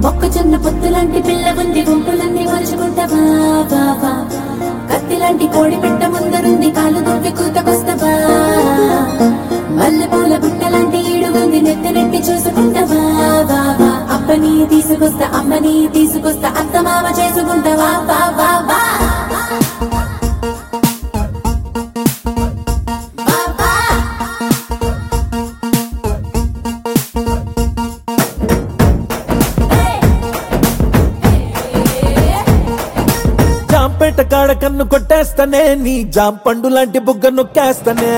మొక్కజొన్న పొత్తులాంటి పిల్ల ఉంది గుంపులన్నీ మలుచుకుంటావా వా, వా. కత్తిలాంటి కోడి పెట్ట ముందరుంది కాలు దువ్వి కూతకొస్తావా మల్లెపూల బుట్టలాంటి ఈడుగుంది నెత్తి నెట్టి చూసుకుంటావా వా, వా. అప్పని తీసుకొస్తా అమ్మని తీసుకొస్తా అత్త మామ చేసుకుంటావా వా వా వా వా, వా. జాంపేట కాడ కన్ను కొట్టేస్తానే నీ జాంపండు లాంటి బుగ్గ నొక్కేస్తానే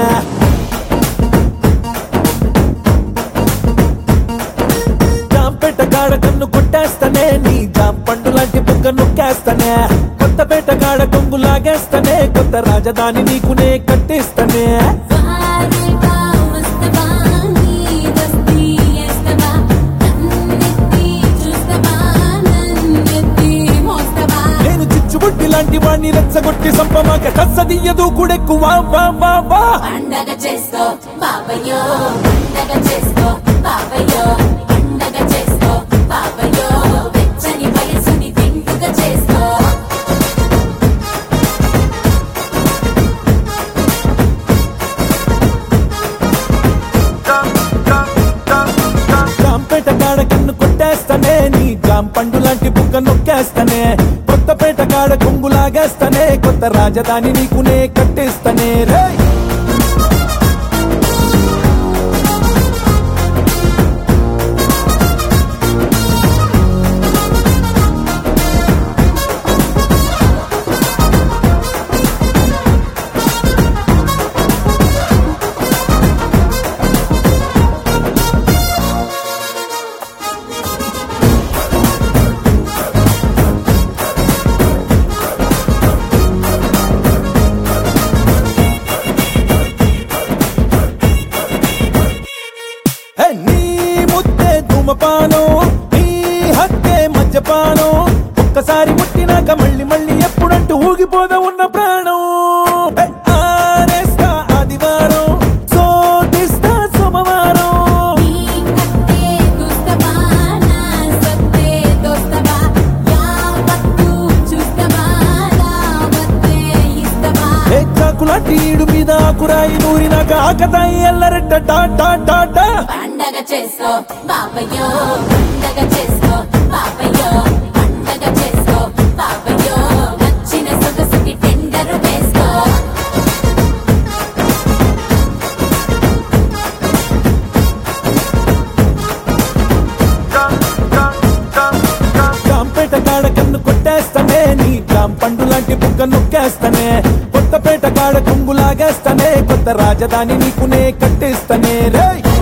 జాంపేట కాడ కన్ను కొట్టేస్తానే నీ జాంపండు లాంటి బుగ్గ నొక్కేస్తానే కొత్తపేట కాడ కొంగు లాగేస్తానే కొత్త రాజధాని నీకునే కట్టిస్తానే వారేవా వస్తవా నీ దస్తి ఎస్తవా నన్నెత్తి చూస్తవా నన్నెత్తి మోస్తవా నేను చిచ్చుబుట్టి లాంటి వాణ్ణి రెచ్చగొట్టి సంపమాక కస్సదియ్యదు కూడెక్కు వా వా వా వా పండగ చేసుకో బాబయ్యో పండగ చేసుకో బాబయ్యో పండగ చేసుకో బాబయ్యో వెచ్చని వయసుని విందుగా చేసుకో జాంపేట కాడ కన్ను కొట్టేస్తానే నీ జాంపండు లాంటి బుగ్గ నొక్కేస్తానే కొత్తపేట కాడ కొంగు లాగేస్తానే కొత్త రాజధాని నీకునే కట్టిస్తానే రే హే, నీ ముద్దే ధూమపానం నీ హక్కే మద్యపానం ఒక్కసారి ముట్టినాక మళ్ళీ మళ్ళీ ఎప్పుడంటూ ఊగిపోదా ఉన్న ప్రాణం హే, ఆరేస్తా ఆదివారం సోదిస్తా సోమవారం నీ కత్తే చూస్తవా నా సత్తే దోస్తవా యావత్తు చూస్తవా రావత్తే ఇస్తవా ఏ చాకులాంటి ఈడు మీద ఆకురాయి నూరినాక ఆకతాయి ఎల్లరెట్ట టా టా టా టా పండగ చేసుకో బాబయ్యో పండగ చేసుకో బాబయ్యో పండగ చేసుకో బాబయ్యో నచ్చిన సొగసుకి టెండరు వేసుకో జాంపేట కాడ కన్ను కొట్టేస్తానే నీ జాంపండు లాంటి బుగ్గ నొక్కేస్తానే కొత్తపేట కాడ కొంగు లాగేస్తానే కొత్త రాజధాని నీకునే కట్టిస్తానే రే